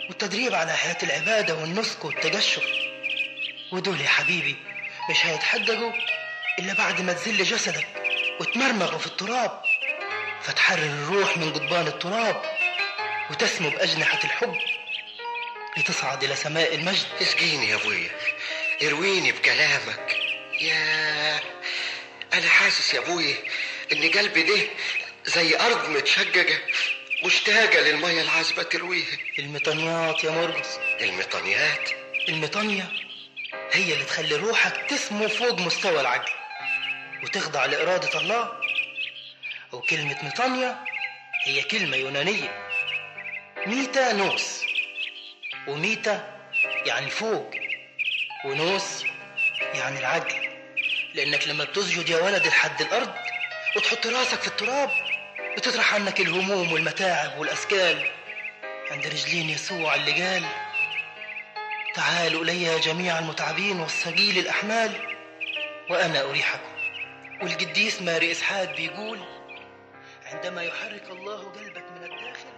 والتدريب على حياة العبادة والنسك والتجشع ودول يا حبيبي مش هيتحققوا إلا بعد ما تذل جسدك وتمرمغ في التراب فتحرر الروح من قضبان التراب وتسمو بأجنحة الحب لتصعد إلى سماء المجد اسقيني يا ابويا ارويني بكلامك يا انا حاسس يا ابويا ان قلبي ده زي ارض متشججه مشتاقه للميه العذبه ترويها المطنيات يا مرقس المطنيات المطانية هي اللي تخلي روحك تسمو فوق مستوى العقل وتخضع لإرادة الله وكلمة مطانية هي كلمة يونانية ميتا نوس وميتا يعني فوق ونوس يعني العقل لأنك لما بتسجد يا ولد لحد الأرض وتحط راسك في التراب وتطرح عنك الهموم والمتاعب والأسكال عند رجلين يسوع اللي قال تعالوا إلي يا جميع المتعبين والثقيل الأحمال وأنا أريحكم والقديس ماري إسحاق بيقول عندما يحرك الله قلبك من الداخل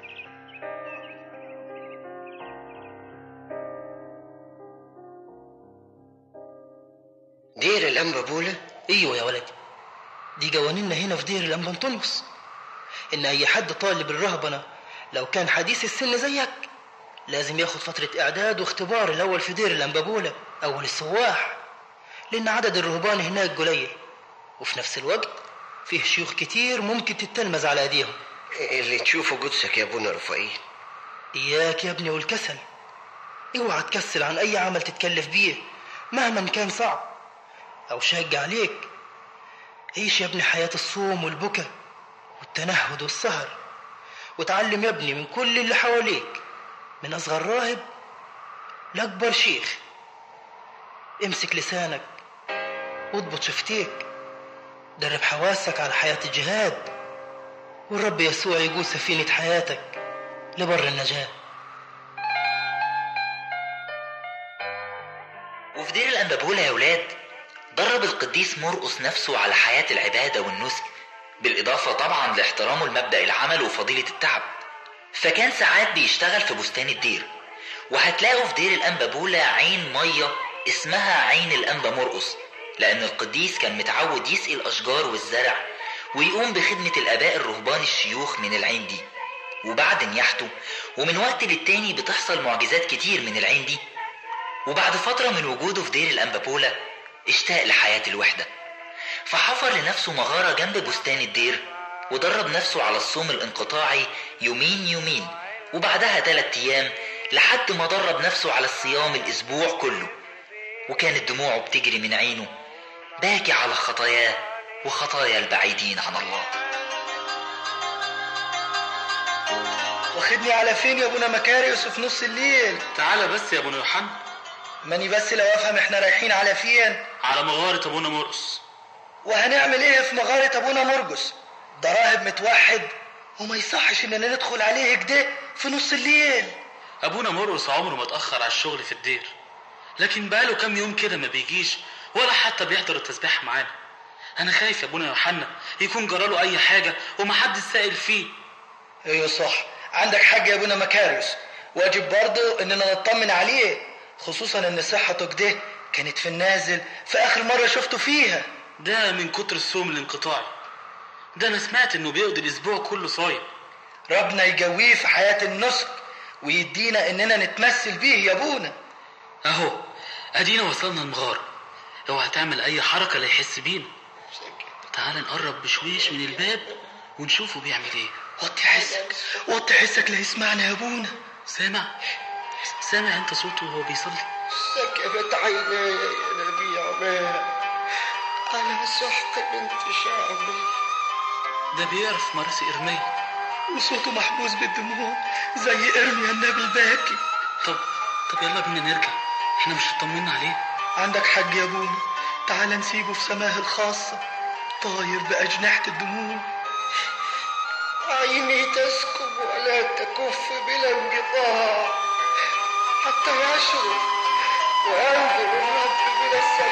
دير الانبا بولا ايوه يا ولدي دي قوانيننا هنا في دير الأنبنطونيوس إن أي حد طالب الرهبنة لو كان حديث السن زيك لازم ياخد فترة إعداد واختبار الأول في دير الأنبابولة أول السواح لأن عدد الرهبان هناك قليل وفي نفس الوقت فيه شيوخ كتير ممكن تتلمذ على أيديهم اللي تشوفه قدسك يا ابونا رفائيل إياك يا ابني والكسل اوعى تكسل عن أي عمل تتكلف بيه مهما كان صعب أو شاق عليك عيش يا ابني حياة الصوم والبكا والتنهد والسهر وتعلم يا ابني من كل اللي حواليك من أصغر راهب لأكبر شيخ امسك لسانك واضبط شفتيك درب حواسك على حياة الجهاد والرب يسوع يقود سفينة حياتك لبر النجاة وفي دير الأنبابولة يا ولاد درب القديس مرقس نفسه على حياة العبادة والنسك بالإضافة طبعا لاحترامه لمبدأ العمل وفضيلة التعب فكان ساعات بيشتغل في بستان الدير وهتلاقوا في دير الأنبابولة عين مية اسمها عين الأنبا مرقس لأن القديس كان متعود يسقي الأشجار والزرع ويقوم بخدمة الآباء الرهبان الشيوخ من العين دي وبعد نياحته ومن وقت للتاني بتحصل معجزات كتير من العين دي وبعد فترة من وجوده في دير الأنبابولة اشتاق لحياة الوحدة فحفر لنفسه مغارة جنب بستان الدير ودرب نفسه على الصوم الانقطاعي يومين يومين وبعدها تلات أيام لحد ما درب نفسه على الصيام الأسبوع كله وكانت دموعه بتجري من عينه باكي على خطاياه وخطايا البعيدين عن الله واخدني على فين يا ابونا مكاريوس في نص الليل تعالى بس يا ابونا يوحنا ماني بس لو افهم احنا رايحين على فين على مغارة ابونا مرقس وهنعمل ايه في مغارة ابونا مرجس ده راهب متوحد وما يصحش اننا ندخل عليه كده في نص الليل ابونا مرقس عمره ما اتأخر على الشغل في الدير لكن بقاله كام يوم كده ما بيجيش ولا حتى بيحضر التسبيح معانا انا خايف يا ابونا يوحنا يكون جراله اي حاجة ومحدش سائل فيه ايوه صح عندك حق يا ابونا مكاريوس واجب برضه اننا نطمن عليه خصوصا ان صحته كده كانت في النازل في اخر مرة شفته فيها ده من كتر الصوم الانقطاعي ده انا سمعت انه بيقضي الاسبوع كله صايم ربنا يجويه في حياة النسك ويدينا اننا نتمثل بيه يا ابونا اهو ادينا وصلنا المغارة اوعى تعمل اي حركة لا يحس بينا تعال نقرب بشويش من الباب ونشوفه بيعمل ايه وطي حسك وطي حسك لا يسمعنا يا ابونا سامع سامع انت صوته وهو بيصلي سكبت عيني يا نبي عماه على سحق بنت شعبي ده بيعرف مراسي ارميا وصوته محبوس بالدموع زي ارميا النبي الباكي طب طب يلا بينا نرجع احنا مش اطمنا عليه عندك حق يا ابونا تعال نسيبه في سماه الخاصة طاير بأجنحة الدموع عيني تسكب ولا تكف بلا انقطاع حتى يشرب وينظر الرب بلا السماء